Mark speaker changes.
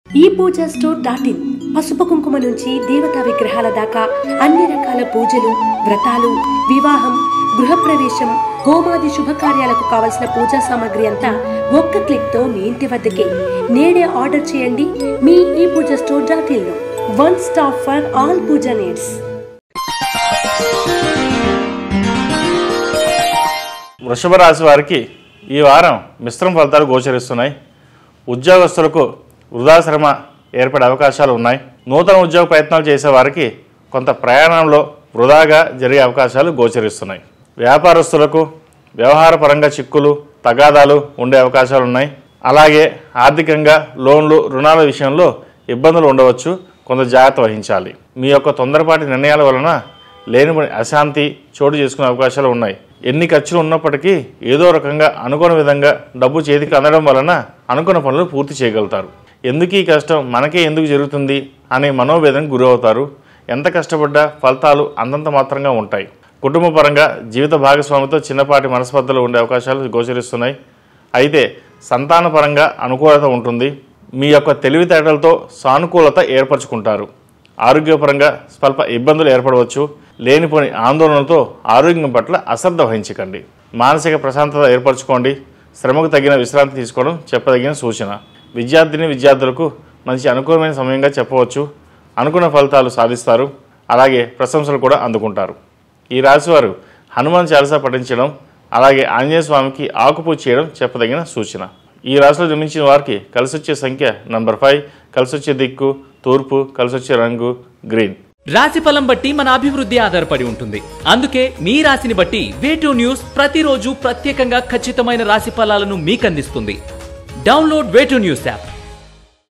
Speaker 1: ఈ Puja store dot in పసుపు కుంకుమ నుంచి దేవతా విగ్రహాల దాకా అన్ని రకాల పూజలు వ్రతాలు వివాహం గృహప్రవేశం హోమాది శుభకార్యాలకు కావలసిన పూజా సామాగ్రి అంతా ఒక్క క్లిక్ తో మీ ఇంటి వద్దకే నేడే ఆర్డర్ చేయండి మీ ఈ పూజ స్టోర్ డాట్ ఇన్ లో one stop for all puja needs
Speaker 2: వృషభ రాశి వారికి ఈ వారం మిశ్రమ ఫలితాలు గోచరిస్తున్నాయి ఉద్యోగస్తులకు వృధా శ్రమ ఏర్పడే అవకాశాలు ఉన్నాయి నూతన ఉద్యోగ ప్రయత్నాలు చేసే వారికి కొంత ప్రయాణంలో వృధాగా జరిగే అవకాశాలు గోచరిస్తున్నాయి వ్యాపారస్తులకు వ్యవహారపరంగా చిక్కులు తగాదాలు ఉండే అవకాశాలు ఉన్నాయి అలాగే ఆర్థికంగా లోన్లు రుణాల విషయంలో ఇబ్బందులు ఉండవచ్చు కొంత జాగ్రత్త వహించాలి మీ యొక్క తొందరపాటి నిర్ణయాల వలన లేనిపోని అశాంతి చోటు చేసుకునే అవకాశాలు ఉన్నాయి ఎన్ని ఖర్చులు ఉన్నప్పటికీ ఏదో రకంగా అనుకున్న విధంగా డబ్బు చేతికి అందడం వలన అనుకున్న పనులు పూర్తి చేయగలుగుతారు ఎందుకు ఈ కష్టం మనకే ఎందుకు జరుగుతుంది అనే మనోవేదనకు గురవుతారు ఎంత కష్టపడ్డా ఫలితాలు అంతంత మాత్రంగా ఉంటాయి కుటుంబ పరంగా జీవిత భాగస్వామితో చిన్నపాటి మనస్పర్ధలు ఉండే అవకాశాలు గోచరిస్తున్నాయి అయితే సంతానపరంగా అనుకూలత ఉంటుంది మీ యొక్క తెలివితేటలతో సానుకూలత ఏర్పరచుకుంటారు ఆరోగ్యపరంగా స్వల్ప ఇబ్బందులు ఏర్పడవచ్చు లేనిపోని ఆందోళనలతో ఆరోగ్యం పట్ల అశ్రద్ధ వహించకండి మానసిక ప్రశాంతత ఏర్పరచుకోండి శ్రమకు తగిన విశ్రాంతి తీసుకోవడం చెప్పదగిన సూచన విద్యార్థిని విద్యార్థులకు మంచి అనుకూలమైన సమయంగా చెప్పవచ్చు అనుకున్న ఫలితాలు సాధిస్తారు అలాగే ప్రశంసలు కూడా అందుకుంటారు ఈ రాశివారు హనుమాన్ చాలీసా పఠించడం అలాగే ఆంజనేయ స్వామికి ఆకుపూజ చేయడం చెప్పదగిన సూచన ఈ రాశిలో జన్మించిన వారికి కలిసొచ్చే సంఖ్య నంబర్ ఫైవ్ కలిసొచ్చే దిక్కు తూర్పు కలిసొచ్చే రంగు గ్రీన్
Speaker 3: రాశి ఫలం బట్టి మన అభివృద్ధి ఆధారపడి ఉంటుంది అందుకే మీ రాశిని బట్టి వేటూ న్యూస్ ప్రతిరోజు ప్రత్యేకంగా ఖచ్చితమైన రాశి ఫలాలను మీకు అందిస్తుంది డౌన్లోడ్ వేటూ న్యూస్ యాప్